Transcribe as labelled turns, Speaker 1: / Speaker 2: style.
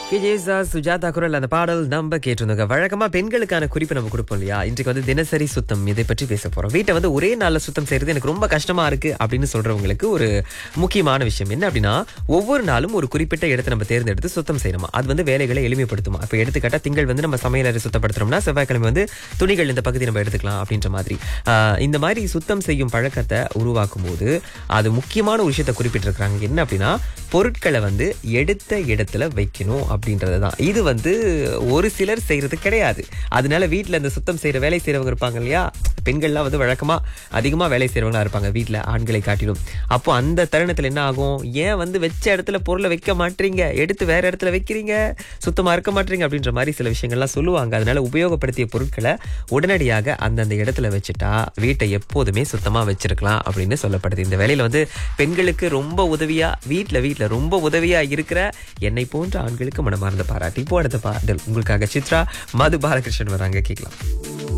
Speaker 1: கேஜேசா சுஜாதா குரல் அந்த பாடல் நம்ம கேட்டிருந்தோங்க வழக்கமா பெண்களுக்கான குறிப்பு நம்ம கொடுப்போம் இல்லையா இன்றைக்கு வந்து தினசரி சுத்தம் இதை பற்றி பேச போறோம் வீட்டை வந்து ஒரே நாள்ல சுத்தம் செய்யறது எனக்கு ரொம்ப கஷ்டமா இருக்கு அப்படின்னு சொல்றவங்களுக்கு ஒரு முக்கியமான விஷயம் என்ன அப்படின்னா ஒவ்வொரு நாளும் ஒரு குறிப்பிட்ட இடத்தை நம்ம தேர்ந்தெடுத்து சுத்தம் செய்யணுமா அது வந்து வேலைகளை எளிமைப்படுத்துமா இப்போ எடுத்துக்காட்டா திங்கள் வந்து நம்ம சமையலறை சுத்தப்படுத்துறோம்னா செவ்வாய்க்கிழமை வந்து துணிகள் இந்த பகுதி நம்ம எடுத்துக்கலாம் அப்படின்ற மாதிரி ஆஹ் இந்த மாதிரி சுத்தம் செய்யும் பழக்கத்தை உருவாக்கும் போது அது முக்கியமான ஒரு விஷயத்தை குறிப்பிட்டிருக்கிறாங்க என்ன அப்படின்னா பொருட்களை வந்து எடுத்த இடத்துல வைக்கணும் அப்படின்றது தான் இது வந்து ஒரு சிலர் செய்யறது கிடையாது அதனால வீட்டில் இந்த சுத்தம் செய்யற வேலை செய்யறவங்க இருப்பாங்க இல்லையா பெண்கள்லாம் வந்து வழக்கமா அதிகமா வேலை செய்யறவங்களா இருப்பாங்க வீட்டில் ஆண்களை காட்டிலும் அப்போ அந்த தருணத்துல என்ன ஆகும் ஏன் வந்து வச்ச இடத்துல பொருளை வைக்க மாட்டீங்க எடுத்து வேற இடத்துல வைக்கிறீங்க சுத்தமா இருக்க மாட்டீங்க அப்படின்ற மாதிரி சில விஷயங்கள்லாம் சொல்லுவாங்க அதனால உபயோகப்படுத்திய பொருட்களை உடனடியாக அந்தந்த இடத்துல வச்சுட்டா வீட்டை எப்போதுமே சுத்தமா வச்சிருக்கலாம் அப்படின்னு சொல்லப்படுது இந்த வேலையில வந்து பெண்களுக்கு ரொம்ப உதவியா வீட்ல வீட்ல ரொம்ப உதவியா இருக்கிற என்னை போன்ற ஆண்களுக்கு மனமார்ந்த பாராட்டி இப்போ அடுத்த பாடல் உங்களுக்காக சித்ரா மது பாலகிருஷ்ணன் வராங்க கேட்கலாம்